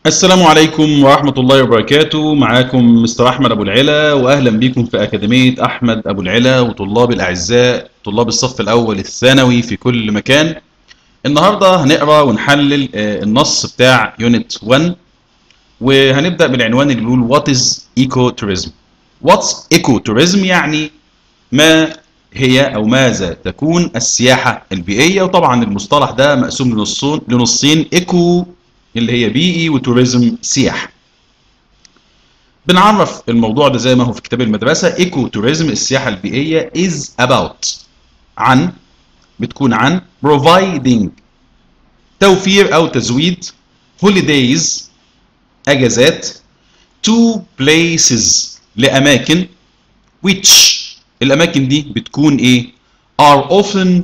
السلام عليكم ورحمة الله وبركاته معاكم مستر أحمد أبو العلا وأهلا بكم في أكاديمية أحمد أبو العلا وطلاب الأعزاء طلاب الصف الأول الثانوي في كل مكان النهاردة هنقرأ ونحلل آه، النص بتاع يونت 1 وهنبدأ بالعنوان اللي بيقول What is Ecotourism What's Ecotourism يعني ما هي أو ماذا تكون السياحة البيئية وطبعا المصطلح ده مقسوم لنصين لنصين إيكو اللي هي بيئي وتوريزم سياحة بنعرف الموضوع ده زي ما هو في كتاب المدرسة ايكو توريزم السياحة البيئية is about عن بتكون عن providing توفير أو تزويد holidays أجازات to places لأماكن which الأماكن دي بتكون إيه are often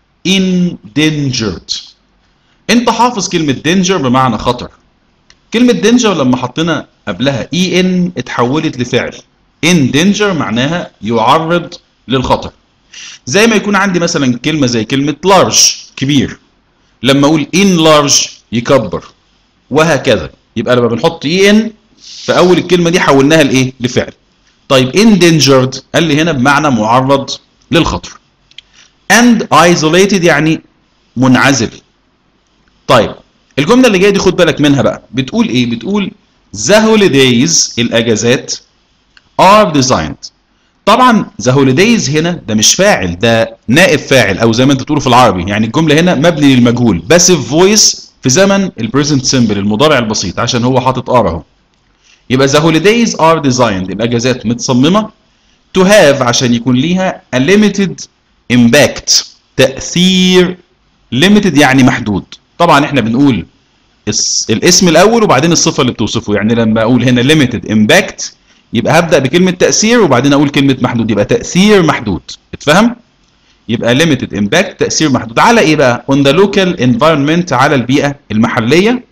endangered انت حافظ كلمة danger بمعنى خطر كلمة danger لما حطينا قبلها en اتحولت لفعل in danger معناها يعرض للخطر زي ما يكون عندي مثلا كلمة زي كلمة large كبير لما اقول in large يكبر وهكذا يبقى لما بنحط en في اول الكلمة دي حولناها لايه لفعل طيب endangered قال لي هنا بمعنى معرض للخطر and isolated يعني منعزل طيب الجمله اللي جايه دي خد بالك منها بقى بتقول ايه بتقول the holidays الاجازات are designed طبعا the holidays هنا ده مش فاعل ده نائب فاعل او زي ما انت تقوله في العربي يعني الجمله هنا مبني للمجهول باسيف فويس في زمن البريزنت سيمبل المضارع البسيط عشان هو حاطط ار اهو يبقى the holidays are designed الاجازات متصممه to have عشان يكون ليها a limited impact تاثير limited يعني محدود طبعا احنا بنقول الس- الاسم الاول وبعدين الصفه اللي بتوصفه يعني لما اقول هنا limited impact يبقى هبدا بكلمه تاثير وبعدين اقول كلمه محدود يبقى تاثير محدود اتفهم يبقى limited impact تاثير محدود على ايه بقى on the local environment على البيئه المحليه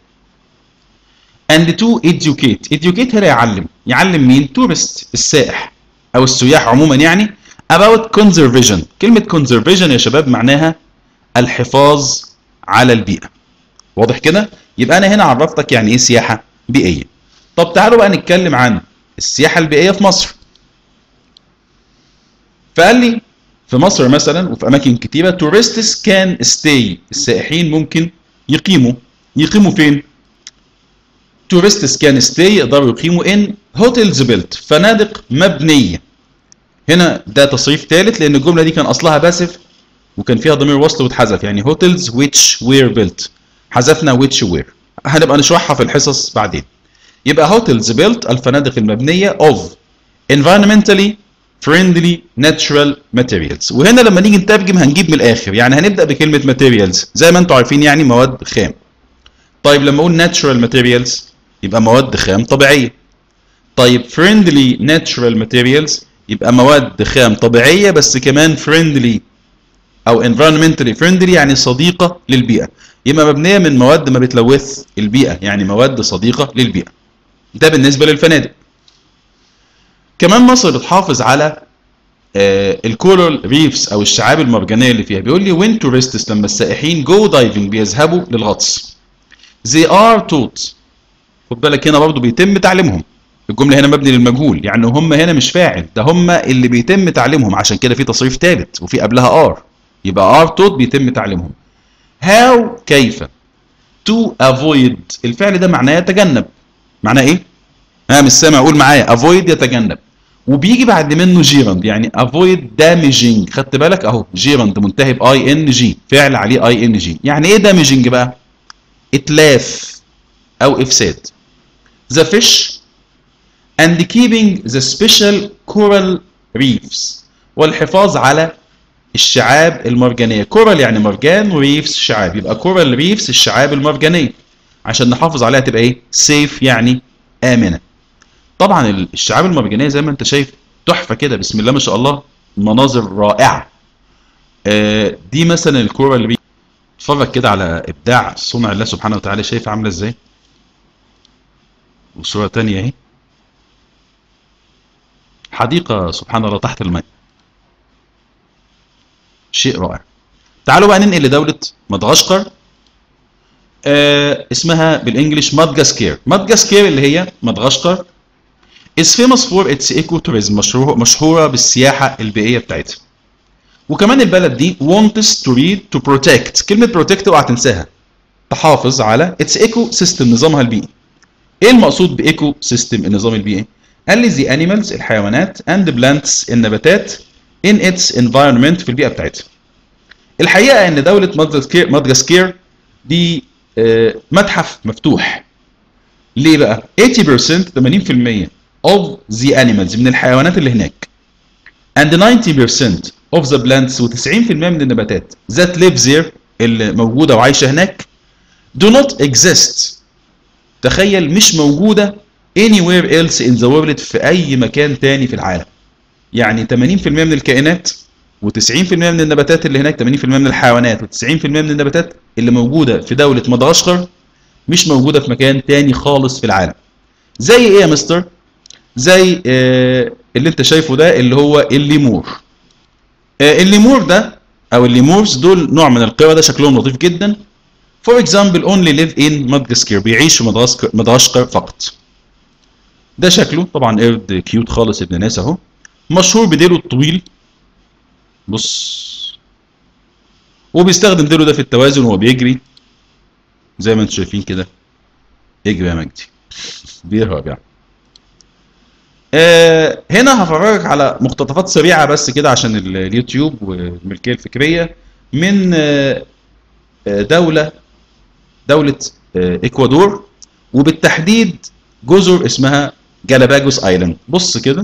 and to educate educate هنا يعلم يعلم مين tourist السائح او السياح عموما يعني about conservation كلمه conservation يا شباب معناها الحفاظ على البيئة واضح كده يبقى انا هنا عرفتك يعني ايه سياحة بيئية طب تعالوا بقى نتكلم عن السياحة البيئية في مصر فقال لي في مصر مثلا وفي اماكن كتيرة tourists can stay السائحين ممكن يقيموا يقيموا فين tourists can stay يقدروا يقيموا in hotels built فنادق مبنية هنا ده تصريف ثالث لان الجملة دي كان اصلها باسف وكان فيها ضمير وصل واتحذف يعني hotels which were built حذفنا which were هنبقى نشرحها في الحصص بعدين يبقى hotels built الفنادق المبنية of environmentally friendly natural materials وهنا لما نيجي نترجم هنجيب من الاخر يعني هنبدأ بكلمة materials زي ما انتم عارفين يعني مواد خام طيب لما اقول natural materials يبقى مواد خام طبيعية طيب friendly natural materials يبقى مواد خام طبيعية بس كمان friendly او environmentally friendly يعني صديقة للبيئة يبقى مبنية من مواد ما بتلوث البيئة يعني مواد صديقة للبيئة ده بالنسبة للفنادق كمان مصر بتحافظ على الكورال ريفز او الشعاب المرجانية اللي فيها بيقول لي when tourists لما السائحين جو دايفنج بيذهبوا للغطس they are taught خد بالك هنا برضو بيتم تعليمهم الجملة هنا مبني للمجهول يعني هم هنا مش فاعل ده هم اللي بيتم تعليمهم عشان كده في تصريف ثالث وفي قبلها ار يبقى ار توت بيتم تعليمهم how كيف to avoid الفعل ده معناه يتجنب معناه ايه انا مش سامع اقول معايا avoid يتجنب وبيجي بعد منه جيرند يعني avoid damaging خدت بالك اهو جيرند منتهي باي ان جي فعل عليه اي ان جي يعني ايه damaging بقى اتلاف او افساد the fish and keeping the special coral reefs والحفاظ على الشعاب المرجانيه كورال يعني مرجان وريفز شعاب يبقى كورال ريفز الشعاب المرجانيه عشان نحافظ عليها تبقى ايه سيف يعني امنه طبعا الشعاب المرجانيه زي ما انت شايف تحفه كده بسم الله ما شاء الله مناظر رائعه آه دي مثلا الكورال ريف اتفرج كده على ابداع صنع الله سبحانه وتعالى شايف عامله ازاي وصوره تانية اهي حديقه سبحان الله تحت الماء شيء رائع تعالوا بقى ننقل لدولة مدغشقر آه اسمها بالانجلش مادجاسكير مادجاسكير اللي هي مدغشقر is famous for its ecotourism مشهورة مشهورة بالسياحة البيئية بتاعتها وكمان البلد دي wants to read to protect كلمة protect اوعى تنساها تحافظ على its ecosystem نظامها البيئي ايه المقصود بايكو سيستم النظام البيئي قال لي the animals الحيوانات and plants النباتات in its environment في البيئة بتاعتها الحقيقة ان دولة مدغشقر مدغشقر دي آه، متحف مفتوح ليه بقى 80% 80% of the animals من الحيوانات اللي هناك and 90% of the plants و90% من النباتات that live there اللي موجودة وعايشة هناك do not exist تخيل مش موجودة anywhere else in the world في أي مكان تاني في العالم يعني 80% من الكائنات و90% من النباتات اللي هناك 80% من الحيوانات و90% من النباتات اللي موجودة في دولة مدغشقر مش موجودة في مكان تاني خالص في العالم زي ايه يا مستر زي آه اللي انت شايفه ده اللي هو الليمور آه الليمور ده او الليمورز دول نوع من القردة شكلهم لطيف جدا For example only live in Madagascar بيعيش في مدغشقر مدغشقر فقط ده شكله طبعا قرد كيوت خالص ابن ناس اهو مشهور بديله الطويل بص وبيستخدم ديله ده في التوازن وهو بيجري زي ما انتم شايفين كده اجري يا مجدي بيهرب يعني آه هنا هفرجك على مقتطفات سريعه بس كده عشان ال- اليوتيوب والملكيه الفكريه من آه آه، دوله دوله آه اكوادور وبالتحديد جزر اسمها جالاباجوس ايلاند بص كده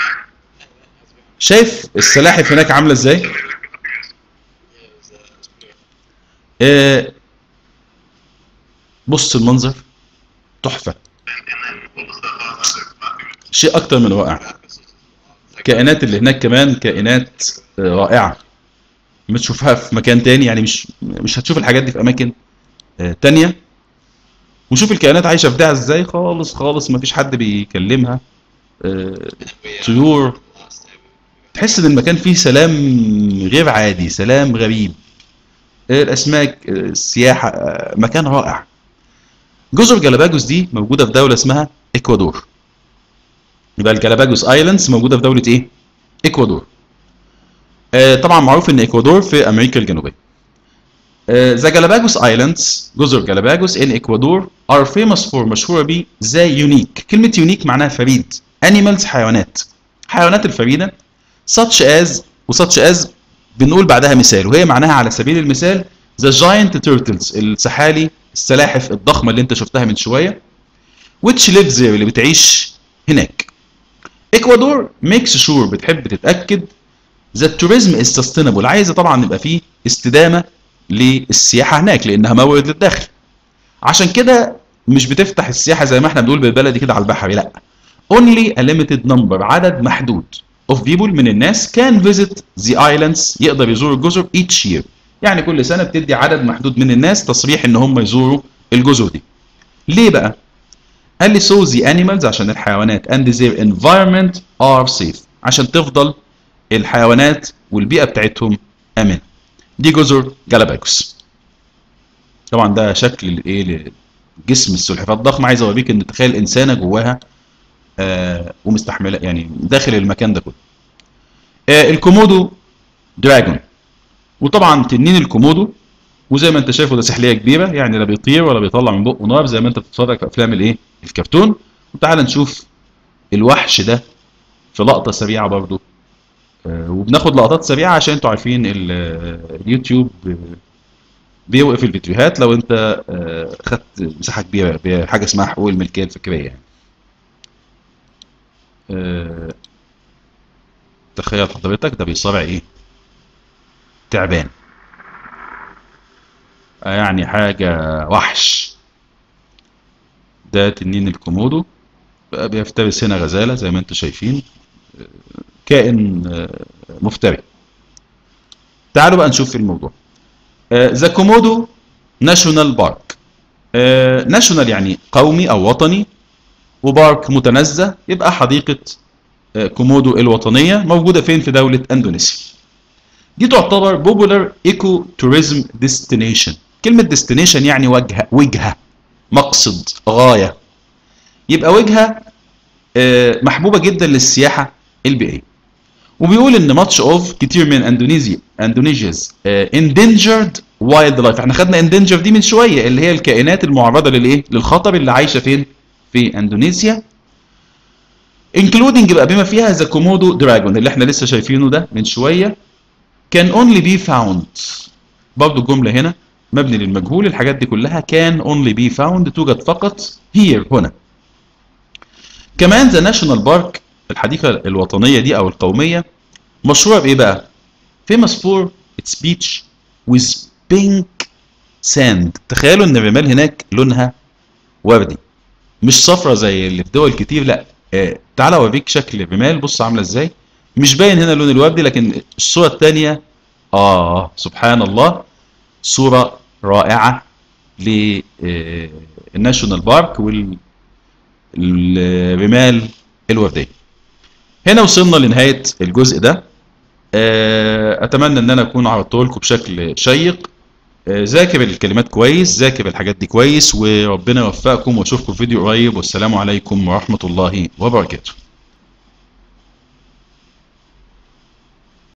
شايف السلاحف هناك عامله ازاي آه بص المنظر تحفه شيء اكتر من رائع الكائنات اللي هناك كمان كائنات آه، رائعه ما تشوفها في مكان تاني يعني مش مش هتشوف الحاجات دي في اماكن آه، تانية وشوف الكائنات عايشه في ده ازاي خالص خالص ما فيش حد بيكلمها آه، طيور تحس ان المكان فيه سلام غير عادي سلام غريب آه، الاسماك آه، السياحه آه، مكان رائع جزر جالاباجوس دي موجوده في دوله اسمها اكوادور يبقى الجالاباجوس ايلاندز موجوده في دوله ايه اكوادور آه، طبعا معروف ان اكوادور في امريكا الجنوبيه ذا جالاباجوس ايلاندز جزر جالاباجوس ان اكوادور ار فيموس فور مشهوره بيه ذا يونيك كلمه يونيك معناها فريد انيمالز حيوانات حيوانات الفريده such as و such as بنقول بعدها مثال وهي معناها على سبيل المثال ذا جاينت تيرتلز السحالي السلاحف الضخمه اللي انت شفتها من شويه which lives there اللي بتعيش هناك اكوادور ميكس شور بتحب تتاكد ذا التوريزم از سستينبل عايزه طبعا يبقى فيه استدامه للسياحه هناك لانها مورد للدخل عشان كده مش بتفتح السياحه زي ما احنا بنقول بالبلدي كده على البحر لا only a limited number عدد محدود of people من الناس can visit the islands يقدر يزور الجزر each year يعني كل سنه بتدي عدد محدود من الناس تصريح ان هم يزوروا الجزر دي ليه بقى قال لي so the animals عشان الحيوانات and their environment are safe عشان تفضل الحيوانات والبيئة بتاعتهم آمنة دي جزر جالاباجوس طبعا ده شكل الايه جسم السلحفاة الضخمة عايز اوريك ان تخيل انسانة جواها آه ومستحملة يعني داخل المكان ده كله آه الكومودو دراجون وطبعا تنين الكومودو وزي ما انت شايفه ده سحليه كبيره يعني لا بيطير ولا بيطلع من بقه نار زي ما انت بتتفرج في افلام الايه الكرتون وتعال نشوف الوحش ده في لقطه سريعه برضو آه، وبناخد لقطات سريعه عشان انتوا عارفين ال- آه، اليوتيوب آه، بيوقف الفيديوهات لو انت آه، خدت مساحه كبيره بحاجه اسمها حقوق الملكيه الفكريه يعني آه، تخيل حضرتك ده بيصارع ايه تعبان آه، يعني حاجة وحش ده تنين الكومودو بقى بيفترس هنا غزالة زي ما انتم شايفين آه، كائن آه، مفتري تعالوا بقى نشوف الموضوع ذا كومودو ناشونال بارك ناشونال يعني قومي او وطني وبارك متنزه يبقى حديقة آه، كومودو الوطنية موجودة فين في دولة اندونيسيا دي تعتبر بوبولار ايكو توريزم ديستنيشن كلمة destination يعني وجهة وجهة مقصد غاية يبقى وجهة آه، محبوبة جدا للسياحة البيئية وبيقول ان much of كتير من اندونيسيا اندونيسيا's آه، endangered wildlife احنا خدنا endangered دي من شوية اللي هي الكائنات المعرضة للايه للخطر اللي عايشة فين في اندونيسيا including يبقى بما فيها ذا كومودو دراجون اللي احنا لسه شايفينه ده من شوية can only be found برضو الجملة هنا مبني للمجهول الحاجات دي كلها can only be found توجد فقط here هنا كمان ذا ناشونال بارك الحديقة الوطنية دي أو القومية مشهورة بإيه بقى؟ famous for its beach with pink sand تخيلوا إن الرمال هناك لونها وردي مش صفرة زي اللي في دول كتير لا آه تعالى أوريك شكل الرمال بص عاملة إزاي مش باين هنا اللون الوردي لكن الصورة التانية آه سبحان الله صورة رائعة للناشونال بارك والرمال الوردية هنا وصلنا لنهاية الجزء ده آه، أتمنى إن أنا أكون عرضته لكم بشكل شيق آه، ذاكر الكلمات كويس ذاكر الحاجات دي كويس وربنا يوفقكم واشوفكم في فيديو قريب والسلام عليكم ورحمة الله وبركاته